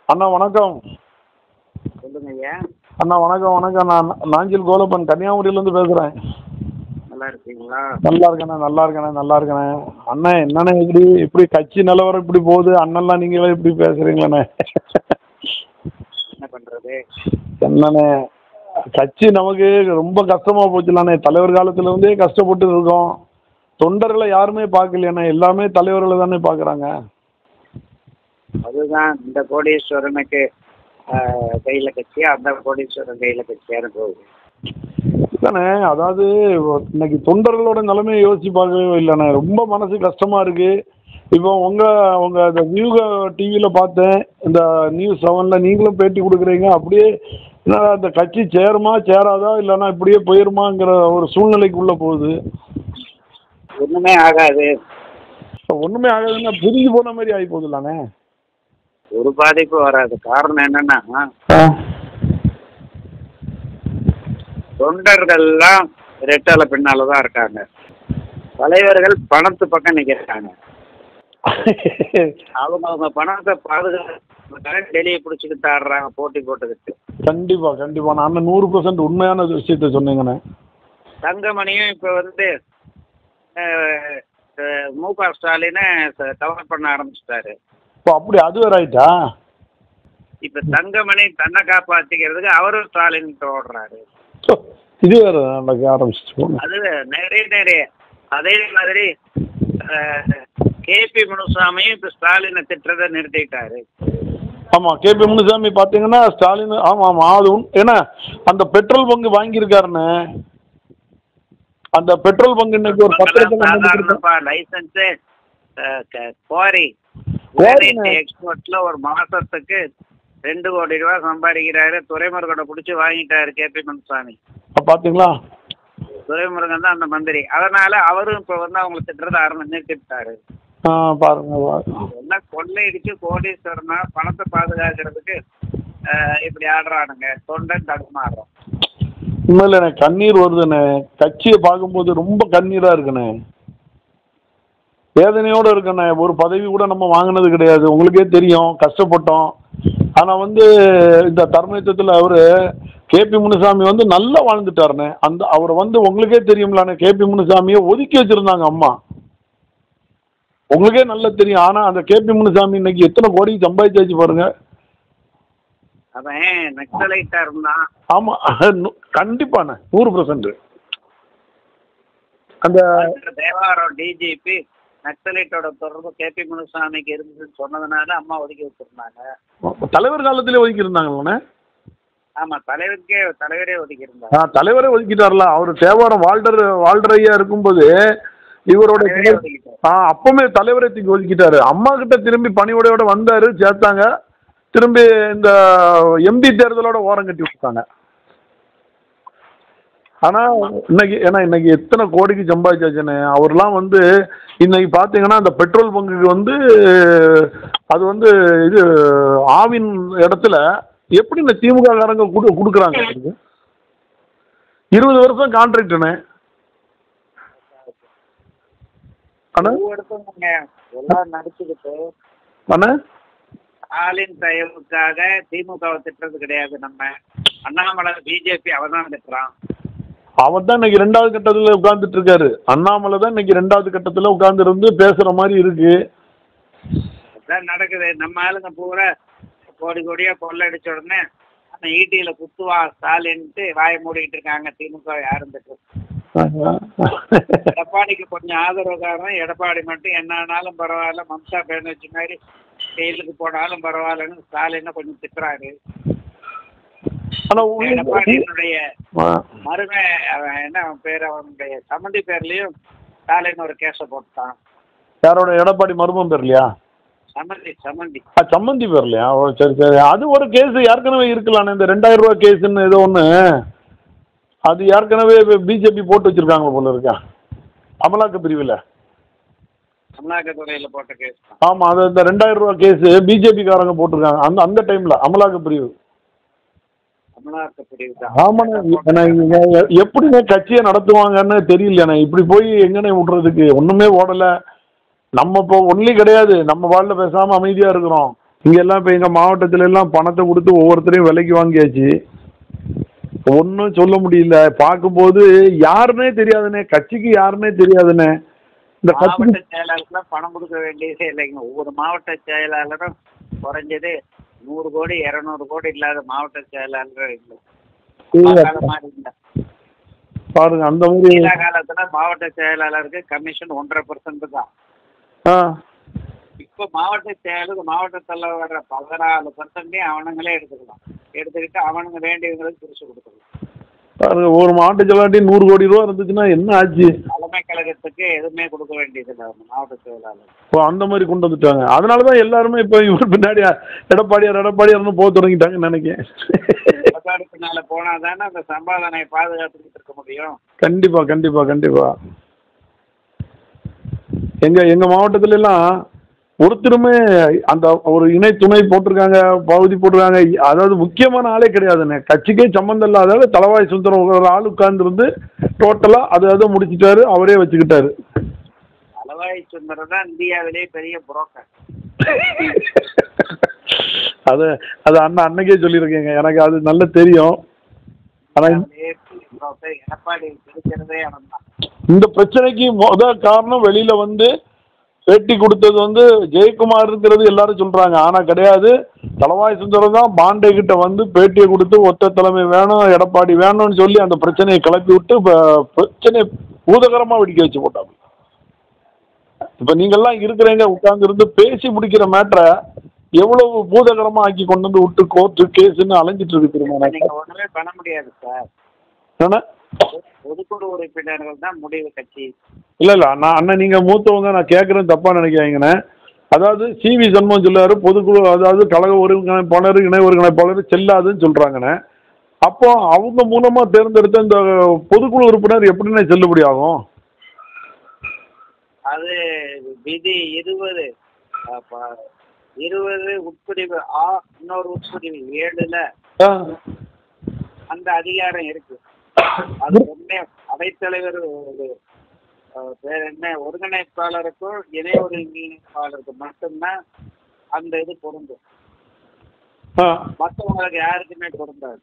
அண்ணா வணக்கம் சொல்லுங்க ஐயா அண்ணா வணக்கம் வணக்கம் நான் நாஞ்சில் கோலப்பன் கன்னியாகுமரியிலேருந்து பேசுகிறேன் நல்லா இருக்கீங்களா நல்லா இருக்கண்ணே நல்லா இருக்கண்ணே நல்லா இருக்கண்ணே அண்ணா என்னண்ணே இப்படி இப்படி கட்சி நிலவரம் இப்படி போகுது அண்ணன்லாம் நீங்களே இப்படி பேசுகிறீங்களண்ணே என்ன பண்றது என்னண்ணே கட்சி நமக்கு ரொம்ப கஷ்டமாக போச்சுலாண்ணே தலைவர் காலத்துல இருந்தே கஷ்டப்பட்டு இருக்கோம் தொண்டர்களை யாருமே பார்க்கலையாண்ணே எல்லாமே தலைவர்களை தானே பார்க்குறாங்க அதுதான் இந்த கோடீஸ்வரனுக்கு ஆஹ், கையில கட்சி அந்த கோடீஸ்வரன் கையில கட்சியான்னு போகுது தானே அதாவது இன்னைக்கு தொண்டர்களோட நிலைமையை யோசிச்சு பார்க்கவே இல்லைண்ணே ரொம்ப மனசு கஷ்டமா இருக்கு இப்போ உங்க உங்க இந்த வியூக டிவியில் பார்த்தேன் இந்த நியூஸ் செவனில் நீங்களும் பேட்டி கொடுக்குறீங்க அப்படியே என்ன இந்த கட்சி சேருமா சேராதா இல்லைன்னா இப்படியே போயிருமாங்கிற ஒரு சூழ்நிலைக்குள்ள போகுது ஒண்ணுமே ஆகாது ஒன்றுமே ஆகாதுன்னா பிரிஞ்சு போன மாதிரி ஆகி போகுதுல்லாண்ணே ஒரு பாதிப்பு வராது காரணம் என்னன்னா தொண்டர்கள்லாம் ரெட்டால பின்னால தான் இருக்காங்க தலைவர்கள் பணத்து பக்கம் நிக்கிறாங்க அவங்க அவங்க பணத்தை பாதுகாக்க டெல்லியை பிடிச்சிக்கிட்டு ஆடுறாங்க போட்டி போட்டுக்கிட்டு கண்டிப்பா கண்டிப்பா நான் நூறு பர்சன்ட் உண்மையான விஷயத்த சொன்னீங்கண்ணே தங்கமணியும் இப்போ வந்து அஹ், அஹ், மு க ஸ்டாலினை கவர் பண்ண ஆரம்பிச்சிட்டாரு இப்போ அப்படி அது வேற ஆயிட்டா இப்போ தங்கமணி தன்னை காப்பாற்றிக்கிறதுக்கு அவரும் ஸ்டாலின் ஓடுறாரு இது வேற நடக்க ஆரம்பிச்சிச்சு அது நிறைய நிறைய அதே மாதிரி கேபி முனுசாமியும் இப்போ ஸ்டாலினை திட்டுறதை நிறுத்திட்டாரு ஆமா கேபி முனுசாமி பாத்தீங்கன்னா ஸ்டாலின் ஆமா ஆமா அது உண்- ஏன்னா அந்த பெட்ரோல் பங்கு வாங்கியிருக்காருன்னு அந்த பெட்ரோல் பங்கு இன்னைக்கு ஒரு பத்திரத்துல வந்துருக்கு. சாதாரணப்பா லைசன்ஸு குவாரி குவாரிண்ணே. எக்ஸ்போர்ட்ல ஒரு மாசத்துக்கு ரெண்டு கோடி ரூபாய் சம்பாதிக்கிறாரு துறைமுருகனை பிடிச்சி வாங்கிட்டாரு கேபி முனுசாமி அப்ப பாத்தீங்களா துரைமுருகன் தான் அந்த மந்திரி அதனால அவரும் இப்ப வந்து அவங்களை திட்டுறத ஆரம்பி நிறுத்திவிட்டாரு ஆ, பாருங்க பாருங்க. எல்லாம் கொள்ளையடிச்சு கோடீஸ்வரனா பணத்தை பாதுகாக்கிறதுக்கு அஹ், இப்படி ஆடுறானுங்க தொண்டன் தடுமாறுறோம் உண்மையில எனக்கு கண்ணீர் வருதுண்ணே கட்சியை பார்க்கும்போது ரொம்ப கண்ணீரா இருக்குண்ணே வேதனையோட இருக்குண்ணே ஒரு பதவி கூட நம்ம வாங்கினது கிடையாது உங்களுக்கே தெரியும் கஷ்டப்பட்டோம் ஆனா வந்து இந்த தர்மயுத்தத்தில் அவரு கேபி முனுசாமி வந்து நல்லா வாழ்ந்துட்டாருண்ணே அந்த அவரை வந்து உங்களுக்கே தெரியும்லாண்ணே கேபி முனுசாமியை ஒதுக்கி வச்சிருந்தாங்க அம்மா உங்களுக்கே நல்லா தெரியும் ஆனா அந்த கேபி முனுசாமி இன்னைக்கு எத்தனை கோடி சம்பாதிச்சாச்சு பாருங்க அவன் நக்சலைட்டா இருந்தான் ஆமா நு- கண்டிப்பாண்ணே நூறு பர்சன்ட் அந்த தேவாரம் டிஜிபி நக்சலைட்டோட தொடர்பு கேபி முனுசாமிக்கு இருந்ததுன்னு சொன்னதுனால அம்மா ஒதுக்கி வச்சிருந்தாங்க தலைவர் காலத்திலே ஒதுக்கி இருந்தாங்கண்ணே ஆமா தலைவருக்கே தலைவரே ஒதுக்கி இருந்தாங்க ஆ தலைவரே ஒதுக்கிட்டார்ல அவர் தேவாரம் வால்டர் வால்டர் ஐயா இருக்கும்போது இவரோட தலைவரே ஒதுக்கிட்டாரு. ஆ அப்பவுமே தலைவரை தூக்கி ஒதுக்கிட்டாரு அம்மா கிட்ட திரும்பி பணிவுடையோட வந்தாரு சேர்த்தாங்க திரும்பி இந்த எம்பி தேர்தலோட ஓரம் கட்டி விட்டாங்க ஆனா இன்னைக்கு ஏன்னா இன்னைக்கு எத்தனை கோடிக்கு சம்பாதிச்சாச்சுன்னு அவர்லாம் வந்து இன்னைக்கு பாத்தீங்கன்னா அந்த பெட்ரோல் பங்குக்கு வந்து அது வந்து இது ஆவின் இடத்துல எப்படி இந்த திமுக காரங்க கொடு கொடுக்குறாங்க அவருக்கு? இருபது வருஷம் கான்ட்ராக்டுண்ணே அண்ணா எடுத்தவங்க எல்லாம் நடிச்சுக்கிட்டு அண்ணா ஸ்டாலின் தயவுக்காக திமுகவை திட்டுறது கிடையாது நம்ம அண்ணாமலை பிஜேபி அவன் தான் திட்டுறான் அவர் தான் இன்னைக்கு ரெண்டாவது கட்டத்தில் உட்கார்ந்துட்டு இருக்காரு அண்ணாமலை தான் இன்னைக்கு ரெண்டாவது கட்டத்தில் உட்கார்ந்து இருந்து பேசுற மாதிரி இருக்கு அதான் நடக்குது நம்ம ஆளுங்க பூரா கோடி கோடியா கொள்ளடிச்ச உடனே அந்த ஈட்டியில குத்துவா ஸ்டாலின்ட்டு வாயை மூடிட்டு இருக்காங்க திமுக யாரும் திட்டு எடப்பாடிக்கு கொஞ்சம் ஆதரவுக்காரன் எடப்பாடி மட்டும் என்ன ஆனாலும் பரவாயில்ல மம்தா பேனர்ஜி மாதிரி ஜெயிலுக்கு போனாலும் பரவாயில்லன்னு ஸ்டாலினை கொஞ்சம் திட்டுறாரு ஆனா உங்களுக்கு- எடப்பாடியினுடைய ஆ, மருமை அவன் என்ன அவன் பேர் அவனுடைய சம்மந்தி பேர்லயும் ஸ்டாலின் ஒரு கேஸை போட்டான் யாரோட எடப்பாடி மருமம் பேர்லையா சம்மந்தி சம்மந்தி ஆ, சம்மந்தி பேர்லையா ஓ சரி சரி அது ஒரு கேஸ் ஏற்கனவே இருக்கலாண்ணே இந்த ரெண்டாயிரம் ரூபாய் கேஸுன்னு ஏதோ ஒன்று அது ஏற்கனவே பிஜேபி போட்டு வச்சிருக்காங்க போல இருக்கா அமலாக்க பிரிவில் அமலாக்கத்துறையில போட்ட கேஸ் தான் ஆமாம் அது இந்த ரெண்டாயிரம் ரூபாய் கேஸு பிஜேபிக்காரங்க போட்டிருக்காங்க அந்த அந்த டைமில் அமலாக்க பிரிவு அமலாக்க பிரிவு தான் ஆமாண்ணே எனக்கு எ- எப்படிண்ணே கட்சியை நடத்துவாங்கன்னு தெரியலண்ணே இப்படி போய் எங்கண்ணே விட்றதுக்கு ஒன்றுமே ஓடலை நம்ம இப்போ ஒன்லி கிடையாது நம்ம வாழ்ல பேசாமல் அமைதியாக இருக்கிறோம் இங்கெல்லாம் இப்போ எங்கள் மாவட்டத்துல எல்லாம் பணத்தை கொடுத்து ஒவ்வொருத்தரையும் விலைக்கு வாங்கியாச்சு ஒன்றும் சொல்ல முடியல பார்க்கும்போது யாருன்னே தெரியாதுண்ணே கட்சிக்கு யாருன்னே தெரியாதுண்ணே இந்த மாவட்ட கட்சி செயலாளருக்குலாம் பணம் கொடுக்க வேண்டியதே இல்லைங்க ஒவ்வொரு மாவட்ட செயலாளரும் குறைஞ்சது நூறு கோடி இரநூறு கோடி இல்லாத மாவட்ட செயலாளர் இல்லை அப்பா காலம் மாதிரி இல்லை பாருங்க அந்த மாதிரி நீலா காலத்துல மாவட்ட செயலாளருக்கு கமிஷன் ஒன்றரை பர்சன்ட் தான் ஆ இப்போ மாவட்ட செயலருக்கு மாவட்ட தலைவர் பதினாலு பர்சன்டே அவனுங்களே எடுத்துக்கலாம் எடுத்துக்கிட்டு அவனுங்க வேண்டியவங்களுக்கு பிரிச்சு கொடுத்துக்கலாம் பாருங்க ஒரு மாவட்ட செலாட்டி நூறு கோடி ரூபா இருந்துச்சுன்னா என்ன ஆச்சு தலைமை கழகத்துக்கு எதுவுமே கொடுக்க வேண்டியதில்லை அவங்க மாவட்ட செயலாளர் இப்போ அந்த மாதிரி கொண்டு வந்துட்டாங்க அதனால தான் எல்லாருமே இப்போ இவர் பின்னாடி எடப்பாடியார் எடப்பாடியார்னு போக தொடங்கிட்டாங்கன்னு நினைக்கிறேன் எடப்பாடி பின்னால போனா தானே அந்த சம்பாதனையை பாதுகாத்துக்கிட்டு இருக்க முடியும் கண்டிப்பா கண்டிப்பா கண்டிப்பா எங்க எங்க மாவட்டத்துல எல்லாம் ஒருத்தருமே அந்த ஒரு இணை துணை போட்டிருக்காங்க பகுதி போட்டிருக்காங்க அதாவது முக்கியமான ஆளே கிடையாதுண்ணே கட்சிக்கே சம்மந்தம் இல்லாத தலவாய் சுந்தரம் ஒரு ஆள் உட்கார்ந்துருந்து டோட்டலா அதை அதை முடிச்சிட்டாரு அவரே வச்சுக்கிட்டாரு அளவாய் சுந்தரம் தான் இந்தியாவிலேயே பெரிய புரோக்கர் அது அது அண்ணன் அன்னைக்கே சொல்லியிருக்கேங்க எனக்கு அது நல்லா தெரியும் ஆனா இந்தியாவிலேயே பெரிய புரோக்கர் எடப்பாடி பிடிக்கிறதே அவன் தான் இந்த பிரச்சனைக்கு முத காரணம் வெளியில வந்து பேட்டி கொடுத்தது வந்து ஜெயக்குமார்ங்கிறது எல்லாரும் சொல்றாங்க ஆனா கிடையாது தலவாய் சுந்தரம் தான் பாண்டே கிட்ட வந்து பேட்டியை கொடுத்து ஒத்த தலைமை வேணும் எடப்பாடி வேணும்னு சொல்லி அந்த பிரச்சனையை கிளப்பி விட்டு இப்ப பிரச்சனையை பூதகரமா வெடிக்க வச்சு போட்டாங்க இப்ப நீங்கெல்லாம் இருக்கிறவங்க உட்கார்ந்து இருந்து பேசி முடிக்கிற மேட்டரை எவ்வளவு பூதகரமா ஆக்கி கொண்டு வந்து விட்டு கோர்ட்டு கேஸ்ன்னு அலைஞ்சிட்டு இருக்கு தெரியுமா நீங்க ஒண்ணுமே பண்ண முடியாது சார் ஏன்னா பொதுக்குழு உறுப்பினர்கள் தான் முடிவு கட்சி இல்ல இல்ல நான் அண்ணன் நீங்க மூத்தவங்க நான் கேட்கறேன் தப்பா நினைக்காதீங்கண்ணே அதாவது சிவி சண்முகம் சொல்லாரு பொதுக்குழு அதாவது கழக ஒருங்கிணைப்பாளர் இணை ஒருங்கிணைப்பாளர் செல்லாதுன்னு சொல்றாங்கண்ணே அப்போ அவங்க மூலமா தேர்ந்தெடுத்த இந்த பொதுக்குழு உறுப்பினர் எப்படிண்ணே செல்லுபடி ஆகும் அது விதி இருபது அப்ப இருபது உட்பிரிவு ஆ இன்னொரு உட்பிரிவு ஏழுல ஆ, அந்த அதிகாரம் இருக்கு அது ஒண்ணே அவைத்தலைவர் ஒரு, அஹ், பேர் என்ன ஒருங்கிணைப்பாளருக்கும் இணை ஒருங்கிணைப்பாளருக்கு மட்டும்தான் அந்த இது பொருந்தும் ஆ. மற்றவங்களுக்கு யாருக்குமே பொருந்தாது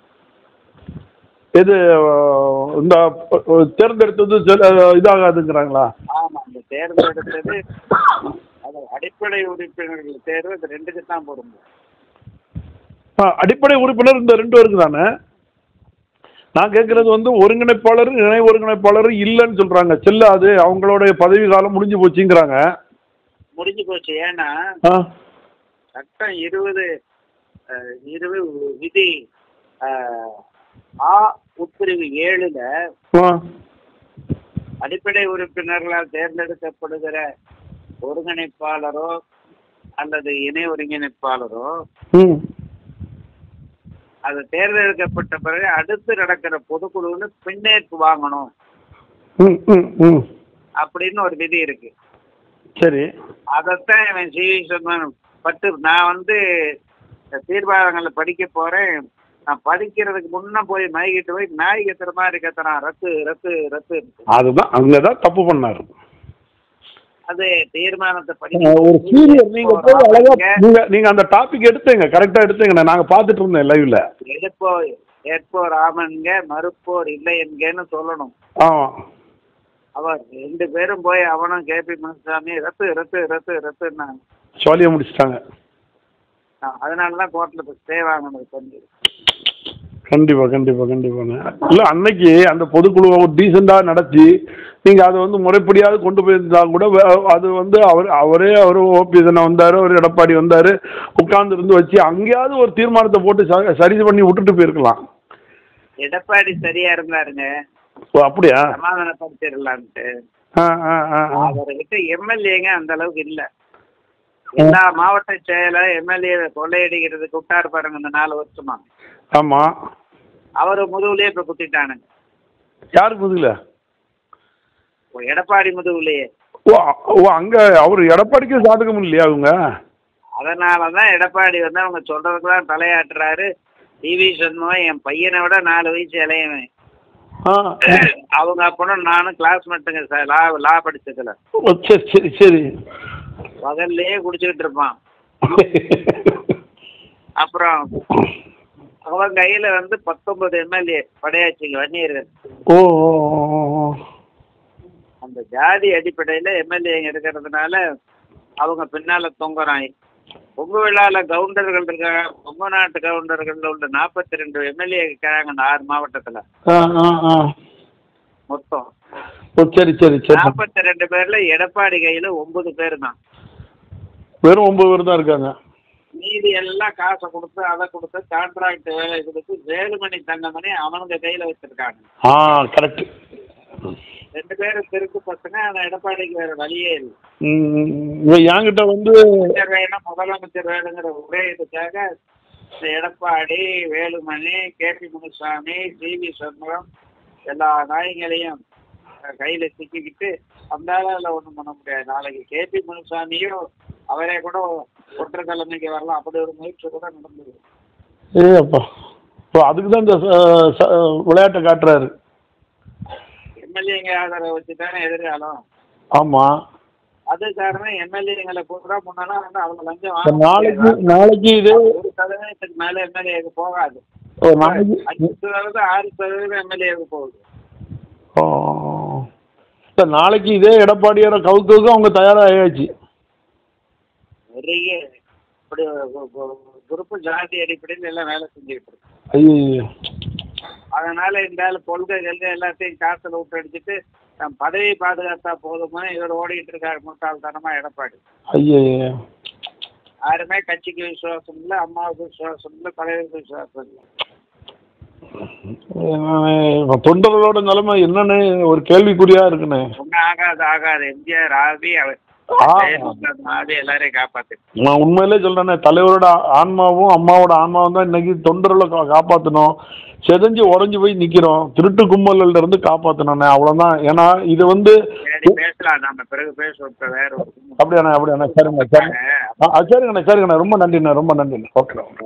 இது அஹ், இந்த அஹ், தேர்ந்தெடுத்தது செல்- இதாகாதுங்கிறாங்களா ஆமா இந்த தேர்ந்தெடுத்தது அது அடிப்படை உறுப்பினர்கள் தேர்வு இது ரெண்டுக்கு தான் பொருந்தும் ஆ, அடிப்படை உறுப்பினர் இந்த ரெண்டு பேருக்கு தானே நான் கேட்கறது வந்து ஒருங்கிணைப்பாளர் இணை ஒருங்கிணைப்பாளர் இல்லைன்னு சொல்றாங்க செல்லாது அவங்களோட பதவி காலம் முடிஞ்சு போச்சுங்கிறாங்க முடிஞ்சு போச்சு ஏன்னா ஆ சட்டம் இருபது அஹ், இருபது விதி அஹ், ஆ உட்பிரிவு ஏழுல ஆ அடிப்படை உறுப்பினர்களால் தேர்ந்தெடுக்கப்படுகிற ஒருங்கிணைப்பாளரோ அல்லது இணை ஒருங்கிணைப்பாளரோ ம் அது தேர்ந்தெடுக்கப்பட்ட பிறகு அடுத்து நடக்கிற பொதுக்குழுவில் பின்னேற்பு வாங்கணும் ம் ம் ம் அப்படின்னு ஒரு விதி இருக்கு சரி அதைத்தான் இவன் சிவி சொன்னான் பட்டு நான் வந்து இந்த தீர்மானங்களை படிக்க போறேன் நான் படிக்கிறதுக்கு முன்ன போய் மைகிட்டு போய் நாய் கத்துற மாதிரி கத்துறான் ரத்து ரத்து ரத்து அதுதான் அங்கதான் தப்பு பண்ணாரு அது தீர்மானத்தை ஒரு சீரியர் நீங்க போய் அழகா படிக்க நீங்க நீங்க அந்த டாபிக் எடுத்தீங்க கரெக்டா எடுத்தீங்க நாங்க பார்த்துட்டு இருந்தோம் லைவ்ல எடுப்போ ஏற்போர் ஆமன்க மறுப்போர் இல்லை என்கன்னு சொல்லணும் ஆமா அவர் ரெண்டு பேரும் போய் அவனும் கேபி முனுசாமி ரத்து ரத்து ரத்து ரத்துன்னாங்க ஜாலியா முடிச்சிட்டாங்க அதனால தான் கோர்ட்டில் ஸ்டே வாங்கினது கொஞ்சம் கண்டிப்பா கண்டிப்பா கண்டிப்பாங்க இல்ல அன்னைக்கு அந்த பொதுக்குழுவை டீசெண்டா நடத்தி நீங்க அதை வந்து முறைப்படியாவது கொண்டு போயிருந்தா கூட வே- அது வந்து அவர் அவரே அவர் ஓபிஎஸ் வந்தாரு அவர் எடப்பாடி வந்தாரு உட்கார்ந்து இருந்து வச்சு அங்கேயாவது ஒரு தீர்மானத்தை போட்டு ச- சரி பண்ணி விட்டுட்டு போயிருக்கலாம் எடப்பாடி சரியா இருந்தாருங்க ஓ அப்படியா சமாதானப்படுத்திடலான்ட்டு ஆ ஆ ஆ ஆ. அவர்கிட்ட எம்எல்ஏங்க அந்த அளவுக்கு இல்ல எல்லா மாவட்ட செயலர் எம்எல்ஏ கொள்ளையடிக்கிறதுக்கு விட்டாரு பாருங்க இந்த நாலு வருஷமா ஆமா அவர் முதுகுலயே இப்ப குத்திட்டானுங்க யாருக்கு முதுகுல ஓ, எடப்பாடி முதுகுலயே ஓ அ- ஓ அங்க அவர் எடப்பாடிக்கு சாதகம் இல்லையா அவங்க அதனாலதான் எடப்பாடி வந்து அவங்க சொல்றதுக்குலாம் தலையாட்டுறாரு டிவி சண்முகம் என் பையனை விட நாலு வயசு இளையவன் ஆ அவங்க அப்பனும் நானும் கிளாஸ்மேட்டுங்க சார் லா லா படிச்சதுல ஓ, சரி சரி சரி பகல்லையே குடிச்சுக்கிட்டு இருப்பான் அப்புறம் அவன் கையில வந்து பத்தொன்பது எம்எல்ஏ படையாச்சிங்க வன்னியர்கள் ஓ ஓ, ஓ, ஓ. அந்த ஜாதி அடிப்படையில எம்எல்ஏ இருக்கிறதுனால அவங்க பின்னால தொங்குறாங்க பொங்கு விழால கவுண்டர்கள் இருக்காங்க பொங்கு நாட்டு கவுண்டர்கள் உள்ள நாற்பத்தி ரெண்டு எம்எல்ஏ இருக்கிறாங்க இந்த ஆறு மாவட்டத்துல ஆ ஆ ஆ மொத்தம் ஓ சரி சரி சரி நாற்பத்தி ரெண்டு பேர்ல எடப்பாடி கையில ஒன்பது பேர் தான் வெறும் ஒன்பது பேர் தான் இருக்காங்க மீதி எல்லாம் காசை கொடுத்து அதை கொடுத்து கான்ட்ராக்ட் வேலை கொடுத்து வேலுமணி தங்கமணி அவனுங்க கையில வச்சிருக்காங்க ஆ கரெக்ட் ரெண்டு பேரும் தெருக்கு பசங்க ஆனா எடப்பாடிக்கு வேற வழியே இல்லை என்கிட்ட வந்து முதலமைச்சர் வேணும் முதலமைச்சர் வேணுங்கிற ஒரே இதுக்காக இந்த Edappadi Velumani K P Munusamy C V Shanmugam எல்லா நாய்களையும் அஹ், கையில சிக்கிக்கிட்டு அந்த அளவில் ஒண்ணும் பண்ண முடியாது நாளைக்கு கே பி முனுசாமியும் அவரே கூட ஒற்றைக்கிழமைக்கு வரலாம் அப்படி ஒரு முயற்சி கூட நடந்தது ஏ அப்பா இப்போ அதுக்கு தான் இந்த ச- ச- விளையாட்டை காட்டுறாரு எம்எல்ஏங்க ஆதரவை வச்சு தானே எதிர்காலம் ஆமாம் அது காரணம் எம்எல்ஏங்களை கூட முன்னெல்லாம் வந்து அவங்க லஞ்சம் இப்போ வாங்க நாளைக்கு முடியாது. நாளைக்கு இது ஒரு சதவீதத்துக்கு மேல எம்எல்ஏக்கு போகாது ஓ நாளைக்கு அஞ்சு சதவீதம் ஆறு சதவீதம் எம்எல்ஏக்கு போகுது ஓ இப்போ நாளைக்கு இதே எடப்பாடியோட கவுத்துக்கு அவங்க தயாராகியாச்சு நிறைய இப்படி குரூப் ஜாதி அடிப்படையில் எல்லாம் வேலை செஞ்சுக்கிட்டு இருக்கு ஐயோ அதனால இந்த ஆளு கொள்கை கொள்கை எல்லாத்தையும் காசுல விட்டு அடிச்சுட்டு தம் பதவி பாதுகாத்தா போதுமா இதோட ஓடிட்டு இருக்காரு முட்டாள்தனமா எடப்பாடி ஐயோ யாருமே கட்சிக்கு விசுவாசம் இல்லை அம்மாவுக்கு விசுவாசம் இல்லை தலைவருக்கு விசுவாசம் இல்லை இப்போ தொண்டர்களோட நிலைமை என்னன்னு ஒரு கேள்விக்குறியா இருக்குண்ணே ஒன்றும் ஆகாது ஆகாது எம்ஜிஆர் ஆவி அவர் ஆ. ஜெயலலிதா ஆவி எல்லாரையும் காப்பாத்து நான் உண்மையிலே சொல்றேனே தலைவரோட ஆன்மாவும் அம்மாவோட ஆன்மாவும் தான் இன்னைக்கு தொண்டர்களை கா காப்பாற்றணும் செதஞ்சு உடஞ்சி போய் நிக்கிறோம் திருட்டு கும்பல்ல இருந்து காப்பாற்றணுண்ணே அவ்வளவுதான் ஏன்னா இது வந்து சரி பேசலாம் நம்ம பிறகு பேசுவோம் இப்ப வேற ஒரு அப்படியாண்ணே அப்படியாண்ணே சரிங்க சரிங்க ஆ, ஆ, சரிங்கண்ணே சரிங்கண்ணே ரொம்ப நன்றிண்ணே ரொம்ப நன்றிண்ணே ஓகே